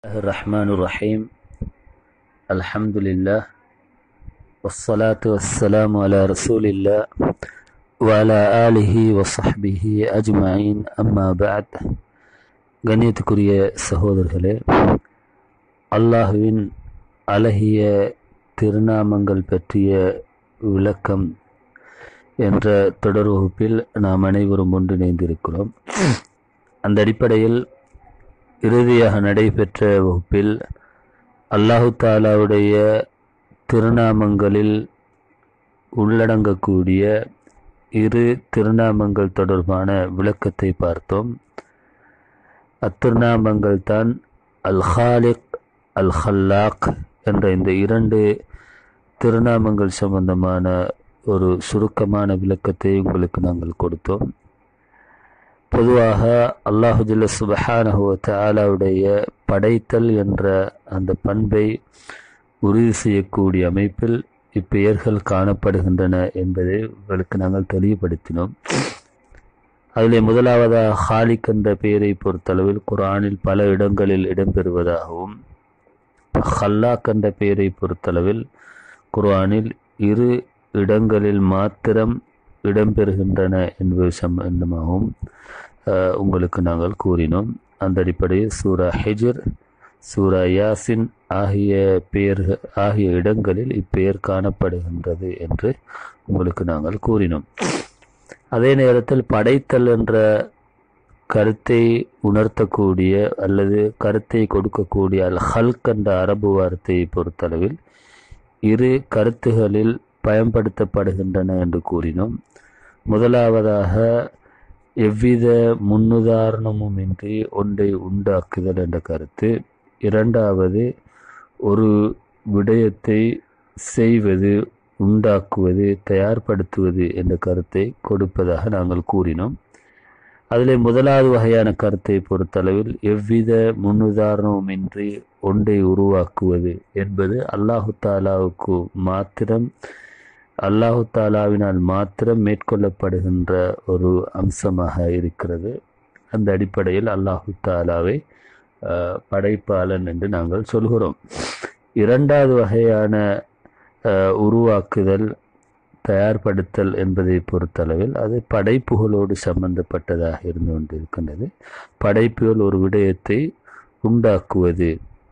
الله الرحمن الرحيم الحمد لله والصلاة والسلام على رسول الله وعلى آله وصحبه أجمعين أما بعد கண்ணியத்துக்குரிய சகோதரர்களே அல்லாஹுவின் அழகிய திருநாமங்கள் பற்றிய விளக்கம் என்ற தொடர் வகுப்பில் நாம் அனைவரும் ஒன்றிணைந்திருக்கிறோம் அந்த அடிப்படையில் இறுதியாக நடைபெற்ற வகுப்பில் அல்லாஹு தாலாவுடைய திருநாமங்களில் உள்ளடங்கக்கூடிய இரு திருநாமங்கள் தொடர்பான விளக்கத்தை பார்த்தோம் அத்திருநாமங்கள் தான் அல் ஹாலிக் அல் ஹல்லாக் என்ற இந்த இரண்டு திருநாமங்கள் சம்பந்தமான ஒரு சுருக்கமான விளக்கத்தை உங்களுக்கு நாங்கள் கொடுத்தோம் பொதுவாக அல்லாஹுஜல்ல சுபஹானஹுவ தாலாவுடைய படைத்தல் என்ற அந்த பண்பை உறுதி செய்யக்கூடிய அமைப்பில் இப்பெயர்கள் காணப்படுகின்றன என்பதை உங்களுக்கு நாங்கள் தெளிவுபடுத்தினோம் அதிலே முதலாவதாக ஹாலிக் என்ற பெயரை பொறுத்தளவில் குரானில் பல இடங்களில் இடம்பெறுவதாகவும் ஹல்லாக் என்ற பெயரை பொறுத்தளவில் குர்ஆனில் இரு இடங்களில் மாத்திரம் இடம்பெறுகின்றன என்பது சம்பந்தமாகவும் உங்களுக்கு நாங்கள் கூறினோம் அந்த அடிப்படையில் சூரா ஹெஜர் சூரா யாசின் ஆகிய பெயர்கள் ஆகிய இடங்களில் இப்பெயர் காணப்படுகின்றது என்று உங்களுக்கு நாங்கள் கூறினோம் அதே நேரத்தில் படைத்தல் என்ற கருத்தை உணர்த்தக்கூடிய அல்லது கருத்தை கொடுக்கக்கூடிய அல் ஹல்க் என்ற அரபு வார்த்தையை பொறுத்தளவில் இரு கருத்துகளில் பயன்படுத்தப்படுகின்றன என்று கூறினோம் முதலாவதாக எவ்வித முன்னுதாரணமும் இன்றி ஒன்றை உண்டாக்குதல் என்ற கருத்து இரண்டாவது ஒரு விடயத்தை செய்வது உண்டாக்குவது தயார்படுத்துவது என்ற கருத்தை கொடுப்பதாக நாங்கள் கூறினோம் அதில் முதலாவது வகையான கருத்தை பொறுத்தளவில் எவ்வித முன்னுதாரணமுமின்றி ஒன்றை உருவாக்குவது என்பது அல்லாஹு தாலாவுக்கு மாத்திரம் அல்லாஹு தாலாவினால் மாத்திரம் மேற்கொள்ளப்படுகின்ற ஒரு அம்சமாக இருக்கிறது அந்த அடிப்படையில் அல்லாஹு தாலாவை படைப்பாளன் என்று நாங்கள் சொல்கிறோம் இரண்டாவது வகையான உருவாக்குதல் தயார்படுத்தல் என்பதை பொறுத்தளவில் அது படைப்புகளோடு சம்பந்தப்பட்டதாக இருந்து கொண்டிருக்கின்றது படைப்புகள் ஒரு விடயத்தை உண்டாக்குவது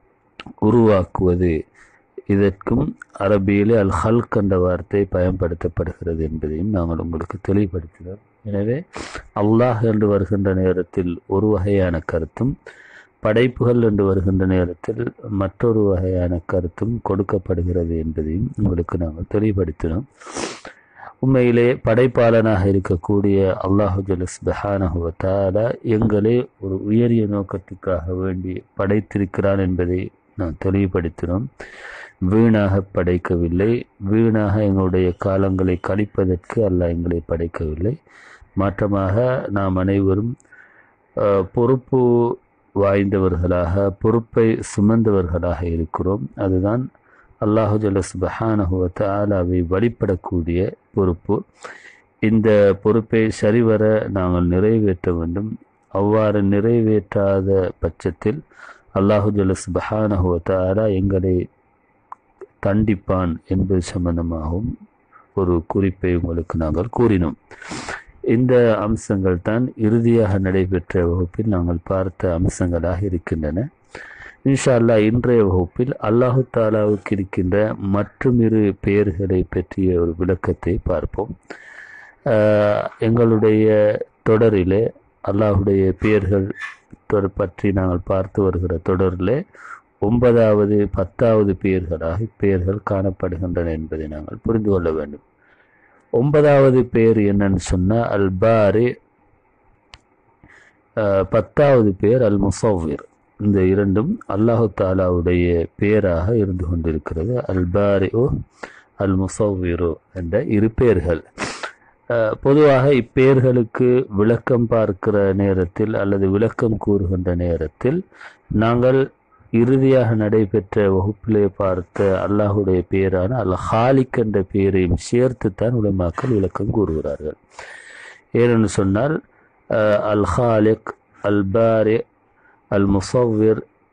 உருவாக்குவது இதற்கும் அரபியிலே அல் ஹல்க் என்ற வார்த்தை பயன்படுத்தப்படுகிறது என்பதையும் நாங்கள் உங்களுக்கு தெளிவுபடுத்தினோம் எனவே அல்லாஹ் என்று வருகின்ற நேரத்தில் ஒரு வகையான கருத்தும் படைப்புகள் என்று வருகின்ற நேரத்தில் மற்றொரு வகையான கருத்தும் கொடுக்கப்படுகிறது என்பதையும் உங்களுக்கு நாங்கள் தெளிவுபடுத்தினோம் உண்மையிலே படைப்பாளனாக இருக்கக்கூடிய அல்லாஹு ஜலஸ்பஹானஹுவத்தாலா எங்களை ஒரு உயரிய நோக்கத்துக்காக வேண்டி படைத்திருக்கிறான் என்பதை நான் தெளிவுபடுத்தினோம் வீணாக படைக்கவில்லை வீணாக எங்களுடைய காலங்களை கழிப்பதற்கு அல்லாஹ் எங்களை படைக்கவில்லை மாற்றமாக நாம் அனைவரும் பொறுப்பு வாய்ந்தவர்களாக பொறுப்பை சுமந்தவர்களாக இருக்கிறோம் அதுதான் அல்லாஹு ஜல்லஸ்பஹானஹுவ தாலாவை வழிபடக்கூடிய பொறுப்பு இந்த பொறுப்பை சரிவர நாங்கள் நிறைவேற்ற வேண்டும் அவ்வாறு நிறைவேற்றாத பட்சத்தில் அல்லாஹு ஜல்லஸ்பஹானஹுவ தாலா எங்களை தண்டிப்பான் என்பது சம்பந்தமாகவும் ஒரு குறிப்பை உங்களுக்கு நாங்கள் கூறினோம் இந்த அம்சங்கள் தான் இறுதியாக நடைபெற்ற வகுப்பில் நாங்கள் பார்த்த அம்சங்களாக இருக்கின்றன இன்ஷா அல்லா இன்றைய வகுப்பில் அல்லாஹு தாலாவுக்கு இருக்கின்ற மற்றும் இரு பெயர்களை பற்றிய ஒரு விளக்கத்தை பார்ப்போம் எங்களுடைய தொடரிலே அல்லாஹுடைய பெயர்கள் பற்றி நாங்கள் பார்த்து வருகிற தொடரில் ஒன்பதாவது பத்தாவது பெயர்களாக இப்பெயர்கள் காணப்படுகின்றன என்பதை நாங்கள் புரிந்து கொள்ள வேண்டும் ஒன்பதாவது பெயர் என்னன்னு சொன்னால் அல் பாரி பத்தாவது பெயர் அல் முசவ்விர் இந்த இரண்டும் அல்லாஹு தாலாவுடைய பெயராக இருந்து கொண்டிருக்கிறது அல் பாரி ஓ அல் முசவ்விரோ என்ற இரு பெயர்கள் பொதுவாக இப்பெயர்களுக்கு விளக்கம் பார்க்கிற நேரத்தில் அல்லது விளக்கம் கூறுகின்ற நேரத்தில் நாங்கள் இறுதியாக நடைபெற்ற வகுப்பிலே பார்த்த அல்லாஹுடைய பெயரான அல் ஹாலிக் என்ற பெயரையும் சேர்த்துத்தான் உலமாக்கள் விளக்கம் கூறுகிறார்கள் ஏனென்று சொன்னால் அல் ஹாலிக் அல் பாரி அல் முசவ்விர்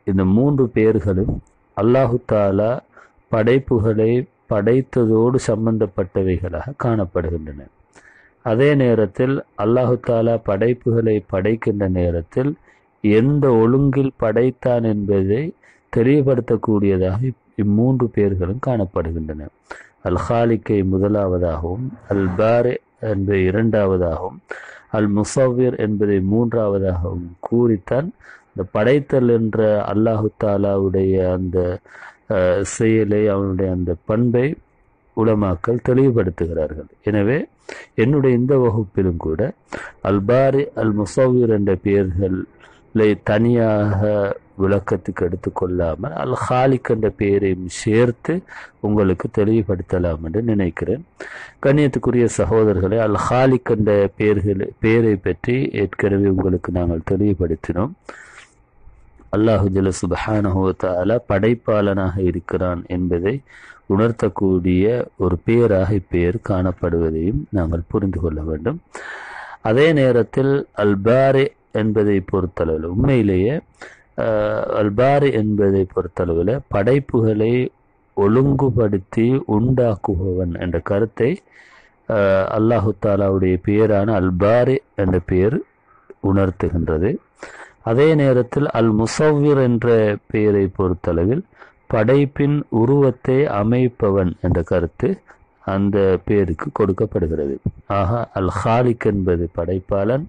இந்த மூன்று பேர்களும் அல்லாஹு தாலா படைப்புகளை படைத்ததோடு சம்பந்தப்பட்டவைகளாக காணப்படுகின்றன அதே நேரத்தில் அல்லாஹு தாலா படைப்புகளை படைக்கின்ற நேரத்தில் எந்த ஒழுங்கில் படைத்தான் என்பதை தெளிவுபடுத்தக்கூடியதாக இம்மூன்று பேர்களும் காணப்படுகின்றன அல் ஹாலிக்கை முதலாவதாகவும் அல் பாரே என்பதை இரண்டாவதாகவும் அல் முசவ்விர் என்பதை மூன்றாவதாகவும் கூறித்தான் இந்த படைத்தல் என்ற அல்லாஹு தாலாவுடைய அந்த செயலை அவனுடைய அந்த பண்பை உலமாக்கள் தெளிவுபடுத்துகிறார்கள் எனவே என்னுடைய இந்த வகுப்பிலும் கூட அல்பாரி அல் முசவ்விர் என்ற பெயர்களை தனியாக விளக்கத்துக்கு எடுத்துக்கொள்ளாமல் அல் ஹாலிக் என்ற பெயரையும் சேர்த்து உங்களுக்கு தெளிவுபடுத்தலாம் என்று நினைக்கிறேன் கண்ணியத்துக்குரிய சகோதரர்களை அல் ஹாலிக் என்ற பெயர்கள் பெயரை பற்றி ஏற்கனவே உங்களுக்கு நாங்கள் தெளிவுபடுத்தினோம் அல்லாஹு ஜல சுபஹானஹோத்தால படைப்பாளனாக இருக்கிறான் என்பதை உணர்த்தக்கூடிய ஒரு பெயராக இப்பெயர் காணப்படுவதையும் நாங்கள் புரிந்து கொள்ள வேண்டும் அதே நேரத்தில் அல்பாரி என்பதை பொறுத்தளவில் உண்மையிலேயே அல்பாரி என்பதை பொறுத்தளவில் படைப்புகளை ஒழுங்குபடுத்தி உண்டாக்குபவன் என்ற கருத்தை அல்லாஹு தாலாவுடைய பெயரான அல்பாரி என்ற பெயர் உணர்த்துகின்றது அதே நேரத்தில் அல் முசவ்விர் என்ற பெயரை பொறுத்தளவில் படைப்பின் உருவத்தை அமைப்பவன் என்ற கருத்து அந்த பேருக்கு கொடுக்கப்படுகிறது ஆக அல் ஹாலிக் என்பது படைப்பாளன்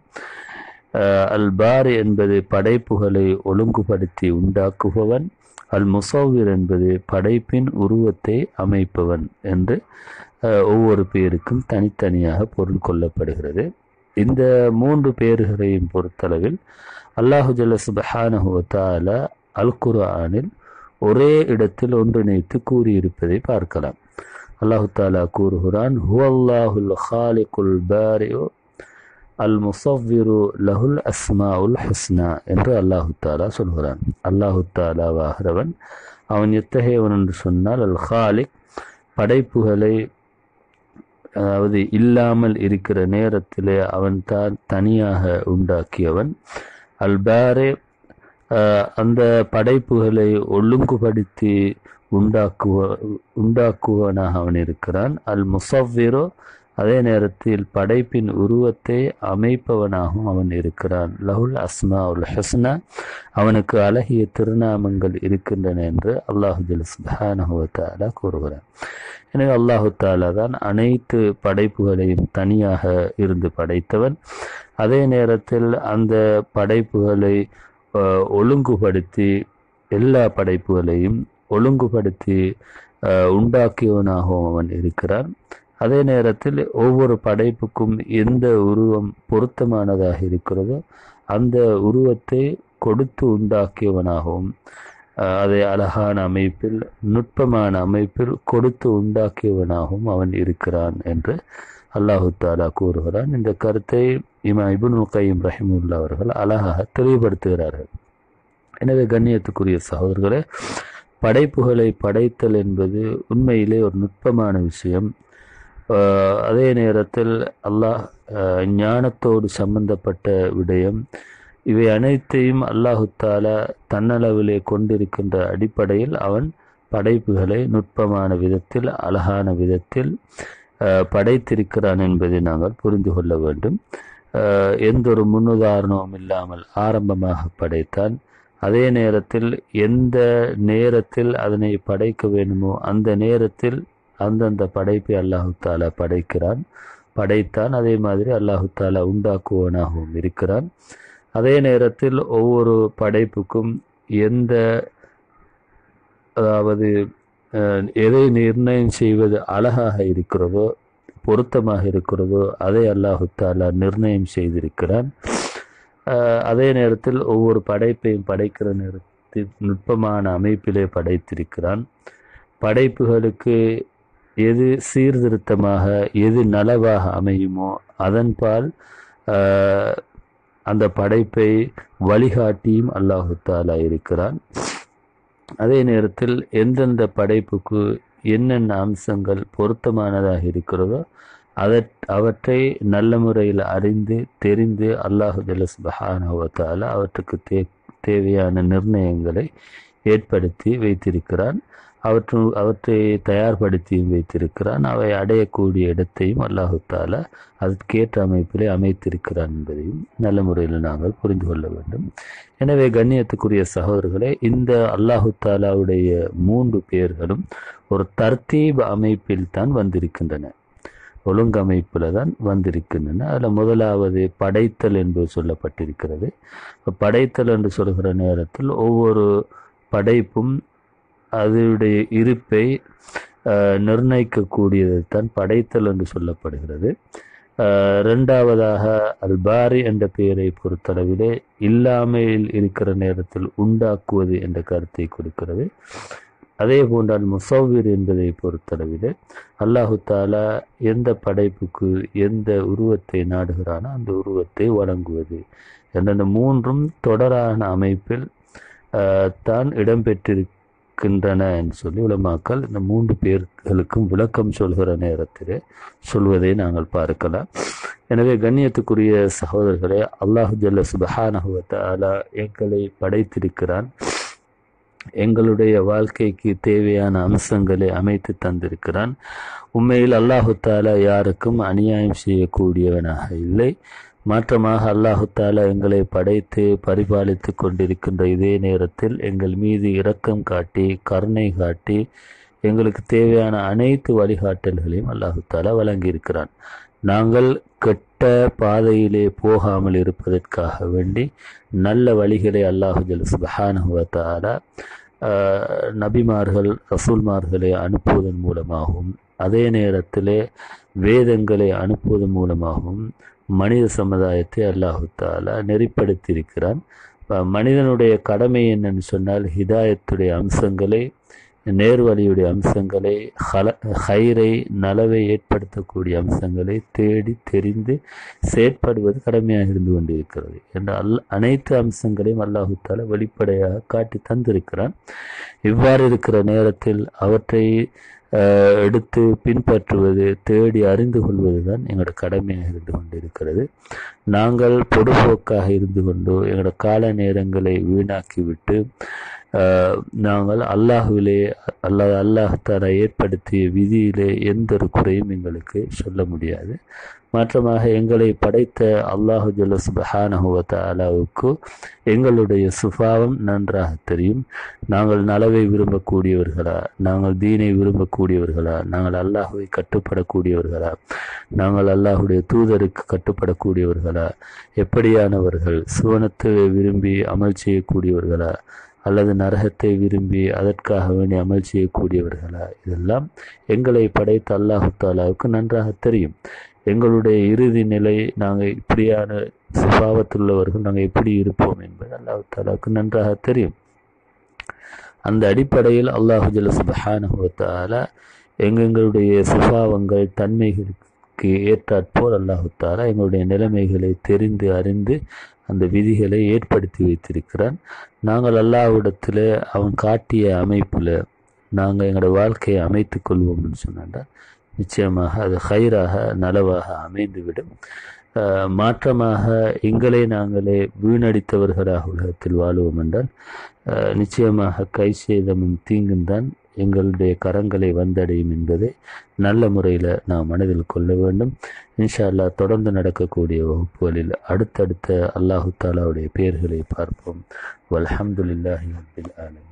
அல் பாரி என்பது படைப்புகளை ஒழுங்குபடுத்தி உண்டாக்குபவன் அல் முசவ்விர் என்பது படைப்பின் உருவத்தை அமைப்பவன் என்று ஒவ்வொரு பேருக்கும் தனித்தனியாக பொருள் கொள்ளப்படுகிறது இந்த மூன்று பேர்களையும் பொறுத்தளவில் அல்லாஹு ஜல்ல சுபஹானஹுவத்தால அல் குர்ஆனில் ஒரே இடத்தில் ஒன்றிணைத்து கூறியிருப்பதை பார்க்கலாம் அல்லாஹு தாலா கூறுகிறான் ஹுவல்லாஹுல் ஹாலிகுல் பாரியோ அல் முசவ்விரு லஹுல் அஸ்மா உல் ஹஸ்னா என்று அல்லாஹு தாலா சொல்கிறான் அல்லாஹு தாலாவாகிறவன் அவன் எத்தகையவன் என்று சொன்னால் அல் ஹாலிக் படைப்புகளை அதாவது இல்லாமல் இருக்கிற நேரத்திலே அவன் தான் தனியாக உண்டாக்கியவன் அல்பாரே அந்த படைப்புகளை ஒழுங்குபடுத்தி உண்டாக்குவ உண்டாக்குவனாக அவன் இருக்கிறான் அல் முசவ்விரோ அதே நேரத்தில் படைப்பின் உருவத்தை அமைப்பவனாகவும் அவன் இருக்கிறான் லஹுல் அஸ்மா உல் ஹஸ்னா அவனுக்கு அழகிய திருநாமங்கள் இருக்கின்றன என்று அல்லாஹு ஜல் சுபானஹுவத்தாலா கூறுகிறான் எனவே அல்லாஹு தாலா தான் அனைத்து படைப்புகளையும் தனியாக இருந்து படைத்தவன் அதே நேரத்தில் அந்த படைப்புகளை ஒழுங்குபடுத்தி எல்லா படைப்புகளையும் ஒழுங்குபடுத்தி உண்டாக்கியவனாகவும் அவன் இருக்கிறான் அதே நேரத்தில் ஒவ்வொரு படைப்புக்கும் எந்த உருவம் பொருத்தமானதாக இருக்கிறதோ அந்த உருவத்தை கொடுத்து உண்டாக்கியவனாகவும் அதை அழகான அமைப்பில் நுட்பமான அமைப்பில் கொடுத்து உண்டாக்கியவனாகவும் அவன் இருக்கிறான் என்று அல்லாஹு தாலா கூறுகிறான் இந்த கருத்தை இமா இபுன் கையம் ரஹிமுல்லா அவர்கள் அழகாக தெளிவுபடுத்துகிறார்கள் எனவே கண்ணியத்துக்குரிய சகோதரர்களே படைப்புகளை படைத்தல் என்பது உண்மையிலே ஒரு நுட்பமான விஷயம் அதே நேரத்தில் அல்லாஹ் ஞானத்தோடு சம்பந்தப்பட்ட விடயம் இவை அனைத்தையும் அல்லாஹு தாலா தன்னளவிலே கொண்டிருக்கின்ற அடிப்படையில் அவன் படைப்புகளை நுட்பமான விதத்தில் அழகான விதத்தில் படைத்திருக்கிறான் என்பதை நாங்கள் புரிந்து கொள்ள வேண்டும் எந்த ஒரு முன்னுதாரணமும் இல்லாமல் ஆரம்பமாக படைத்தான் அதே நேரத்தில் எந்த நேரத்தில் அதனை படைக்க வேண்டுமோ அந்த நேரத்தில் அந்தந்த படைப்பை அல்லாஹு தாலா படைக்கிறான் படைத்தான் அதே மாதிரி அல்லாஹு தாலா உண்டாக்குவனாகவும் இருக்கிறான் அதே நேரத்தில் ஒவ்வொரு படைப்புக்கும் எந்த அதாவது எதை நிர்ணயம் செய்வது அழகாக இருக்கிறதோ பொருத்தமாக இருக்கிறதோ அதை அல்லாஹு தாலா நிர்ணயம் செய்திருக்கிறான் அதே நேரத்தில் ஒவ்வொரு படைப்பையும் படைக்கிற நேரத்தில் நுட்பமான அமைப்பிலே படைத்திருக்கிறான் படைப்புகளுக்கு எது சீர்திருத்தமாக எது நலவாக அமையுமோ அதன்பால் அந்த படைப்பை வழிகாட்டியும் அல்லாஹு தாலா இருக்கிறான் அதே நேரத்தில் எந்தெந்த படைப்புக்கு என்னென்ன அம்சங்கள் பொருத்தமானதாக இருக்கிறதோ அதை அவற்றை நல்ல முறையில் அறிந்து தெரிந்து அல்லாஹு ஜலஸ் பஹானவத்தால் அவற்றுக்கு தே தேவையான நிர்ணயங்களை ஏற்படுத்தி வைத்திருக்கிறான் அவற்று அவற்றை தயார்படுத்தியும் வைத்திருக்கிறான் அவை அடையக்கூடிய இடத்தையும் அல்லாஹு தாலா அதற்கேற்ற அமைப்பிலே அமைத்திருக்கிறான் என்பதையும் நல்ல முறையில் நாங்கள் புரிந்து கொள்ள வேண்டும் எனவே கண்ணியத்துக்குரிய சகோதரர்களே இந்த அல்லாஹு தாலாவுடைய மூன்று பெயர்களும் ஒரு தர்த்தீப் அமைப்பில் தான் வந்திருக்கின்றன ஒழுங்கமைப்பில் தான் வந்திருக்கின்றன அதில் முதலாவது படைத்தல் என்று சொல்லப்பட்டிருக்கிறது படைத்தல் என்று சொல்கிற நேரத்தில் ஒவ்வொரு படைப்பும் அதனுடைய இருப்பை நிர்ணயிக்கக்கூடியது தான் படைத்தல் என்று சொல்லப்படுகிறது ரெண்டாவதாக அல்பாரி என்ற பெயரை பொறுத்தளவிலே இல்லாமையில் இருக்கிற நேரத்தில் உண்டாக்குவது என்ற கருத்தை கொடுக்கிறது அதே போன்றால் முசவ்விர் என்பதை பொறுத்தளவிலே அல்லாஹு தாலா எந்த படைப்புக்கு எந்த உருவத்தை நாடுகிறானோ அந்த உருவத்தை வழங்குவது என்ற மூன்றும் தொடரான அமைப்பில் தான் இடம்பெற்றிருக்கின்றன என்று சொல்லி உலமாக்கள் இந்த மூன்று பேர்களுக்கும் விளக்கம் சொல்கிற நேரத்திலே சொல்வதை நாங்கள் பார்க்கலாம் எனவே கண்ணியத்துக்குரிய சகோதரர்களே அல்லாஹு ஜல்ல சுபஹானஹுவத்த அலா எங்களை படைத்திருக்கிறான் எங்களுடைய வாழ்க்கைக்கு தேவையான அம்சங்களை அமைத்து தந்திருக்கிறான் உண்மையில் அல்லாஹு தாலா யாருக்கும் அநியாயம் செய்யக்கூடியவனாக இல்லை மாற்றமாக அல்லாஹு தாலா எங்களை படைத்து பரிபாலித்து கொண்டிருக்கின்ற இதே நேரத்தில் எங்கள் மீது இரக்கம் காட்டி கருணை காட்டி எங்களுக்கு தேவையான அனைத்து வழிகாட்டல்களையும் அல்லாஹு தாலா வழங்கியிருக்கிறான் நாங்கள் கெட்ட பாதையிலே போகாமல் இருப்பதற்காக வேண்டி நல்ல வழிகளை அல்லாஹு ஜல் சுபஹானுவத்தாலா நபிமார்கள் ரசூல்மார்களை அனுப்புவதன் மூலமாகவும் அதே நேரத்திலே வேதங்களை அனுப்புவதன் மூலமாகவும் மனித சமுதாயத்தை அல்லாஹு தாலா நெறிப்படுத்தியிருக்கிறான் மனிதனுடைய கடமை என்னன்னு சொன்னால் ஹிதாயத்துடைய அம்சங்களை நேர்வழியுடைய அம்சங்களை ஹல ஹைரை நலவை ஏற்படுத்தக்கூடிய அம்சங்களை தேடி தெரிந்து செயற்படுவது கடமையாக இருந்து கொண்டிருக்கிறது என்ற அல் அனைத்து அம்சங்களையும் அல்லாஹுத்தால வெளிப்படையாக காட்டி தந்திருக்கிறான் இவ்வாறு இருக்கிற நேரத்தில் அவற்றை எடுத்து பின்பற்றுவது தேடி அறிந்து கொள்வது தான் எங்களோட கடமையாக இருந்து கொண்டிருக்கிறது நாங்கள் பொதுபோக்காக இருந்து கொண்டு எங்களோட கால நேரங்களை வீணாக்கிவிட்டு நாங்கள் அல்லாஹுவிலே அல்லாஹ் அல்லாஹால ஏற்படுத்திய விதியிலே எந்த ஒரு குறையும் எங்களுக்கு சொல்ல முடியாது மாற்றமாக எங்களை படைத்த அல்லாஹு ஜல்ல சுபஹானஹுவத்த அலாவுக்கு எங்களுடைய சுபாவம் நன்றாக தெரியும் நாங்கள் நலவை விரும்பக்கூடியவர்களா நாங்கள் தீனை விரும்பக்கூடியவர்களா நாங்கள் அல்லாஹுவை கட்டுப்படக்கூடியவர்களா நாங்கள் அல்லாஹுடைய தூதருக்கு கட்டுப்படக்கூடியவர்களா எப்படியானவர்கள் சுவனத்தை விரும்பி அமல் செய்யக்கூடியவர்களா அல்லது நரகத்தை விரும்பி அதற்காக வேண்டி அமல் செய்யக்கூடியவர்களா இதெல்லாம் எங்களை படைத்த அல்லாஹு தாலாவுக்கு நன்றாக தெரியும் எங்களுடைய இறுதி நிலை நாங்கள் இப்படியான சுபாவத்துள்ளவர்கள் நாங்கள் எப்படி இருப்போம் என்பது அல்லாஹு தாலாவுக்கு நன்றாக தெரியும் அந்த அடிப்படையில் அல்லாஹு ஜல்ல சுபஹானுவத்தால எங்கெங்களுடைய சுபாவங்கள் தன்மைகளுக்கு ஏற்றாற்போல் அல்லாஹு தாலா எங்களுடைய நிலைமைகளை தெரிந்து அறிந்து அந்த விதிகளை ஏற்படுத்தி வைத்திருக்கிறான் நாங்கள் அல்லாஹ்விடத்தில் அவன் காட்டிய அமைப்பில் நாங்கள் எங்களோட வாழ்க்கையை அமைத்து கொள்வோம்னு சொன்னாண்டா நிச்சயமாக அது ஹைராக நலவாக அமைந்துவிடும் மாற்றமாக எங்களை நாங்களே வீணடித்தவர்களாக உலகத்தில் வாழுவோம் என்றால் நிச்சயமாக கை சேதமும் தீங்கும் தான் எங்களுடைய கரங்களை வந்தடையும் என்பதை நல்ல முறையில் நாம் மனதில் கொள்ள வேண்டும் இன்ஷா அல்லா தொடர்ந்து நடக்கக்கூடிய வகுப்புகளில் அடுத்தடுத்த அல்லாஹு தாலாவுடைய பெயர்களை பார்ப்போம் வல்ஹம்துலில்லாஹி ரபில் ஆலமீன்